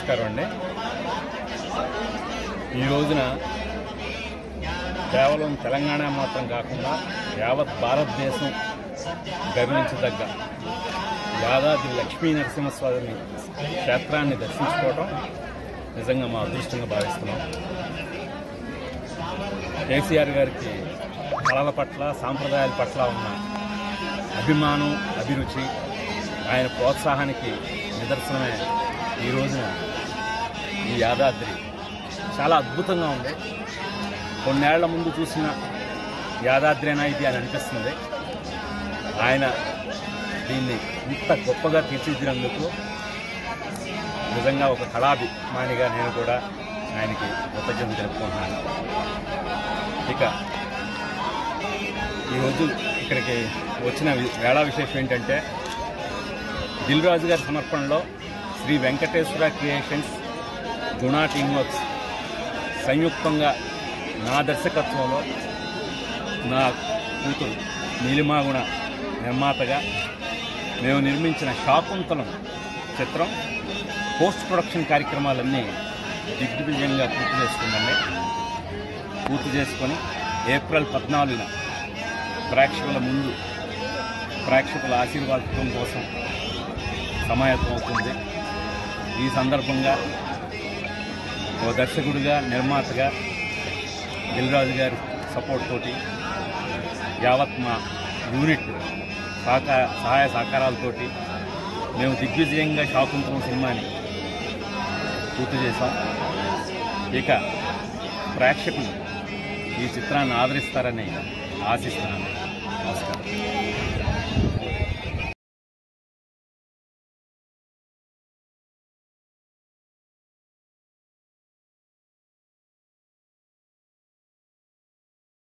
నమస్కారం అండి ఈ రోజున కేవలం తెలంగాణ మాత్రం కాకుండా యావత్ భారతదేశం గర్వించదగ్గ యాదాద్రి లక్ష్మీ నరసింహస్వామి క్షేత్రాన్ని దర్శించుకోవడం నిజంగా మా అదృష్టంగా భావిస్తున్నాం కేసీఆర్ గారికి కళల పట్ల సాంప్రదాయాల పట్ల ఉన్న అభిమానం అభిరుచి ఆయన ప్రోత్సాహానికి నిదర్శనమే ఈ రోజున ఈ యాదాద్రి చాలా అద్భుతంగా ఉంది కొన్నేళ్ల ముందు చూసిన యాదాద్రేనా ఇది అని అనిపిస్తుంది ఆయన దీన్ని ఇంత గొప్పగా తీర్చిదిద్దినందుకు నిజంగా ఒక కళాభిమానిగా నేను కూడా ఆయనకి కృతజ్ఞతలు తెలుపుకుంటున్నాను ఇక ఈరోజు ఇక్కడికి వచ్చిన వి- వేళా విశేషం ఏంటంటే దిల్ రాజు గారి సమర్పణలో Sri Venkateswara creations Guna team works సంయుక్తంగా నా దర్శకత్వంలో నా కూతురు నీలిమాగుణ నిర్మాతగా మేము నిర్మించిన శాకుంతలం చిత్రం పోస్ట్ ప్రొడక్షన్ కార్యక్రమాలన్నీ దిగ్విజయంగా పూర్తి చేసుకుందండి పూర్తి చేసుకొని ఏప్రిల్ పద్నాలుగున ప్రేక్షకుల ముందు ప్రేక్షకుల ఆశీర్వాదం కోసం సమాయత్తం అవుతుంది ఈ సందర్భంగా ఓ దర్శకుడిగా నిర్మాతగా దిల్రాజు గారి సపోర్ట్ తోటి యావత్ మా యూనిట్ సహకా సహాయ సహకారాలతోటి మేము దిగ్విజయంగా శాకుంతలం సినిమాని పూర్తి చేశాం ఇక ప్రేక్షకులు ఈ చిత్రాన్ని ఆదరిస్తారని ఆశిస్తున్నాను నమస్కారం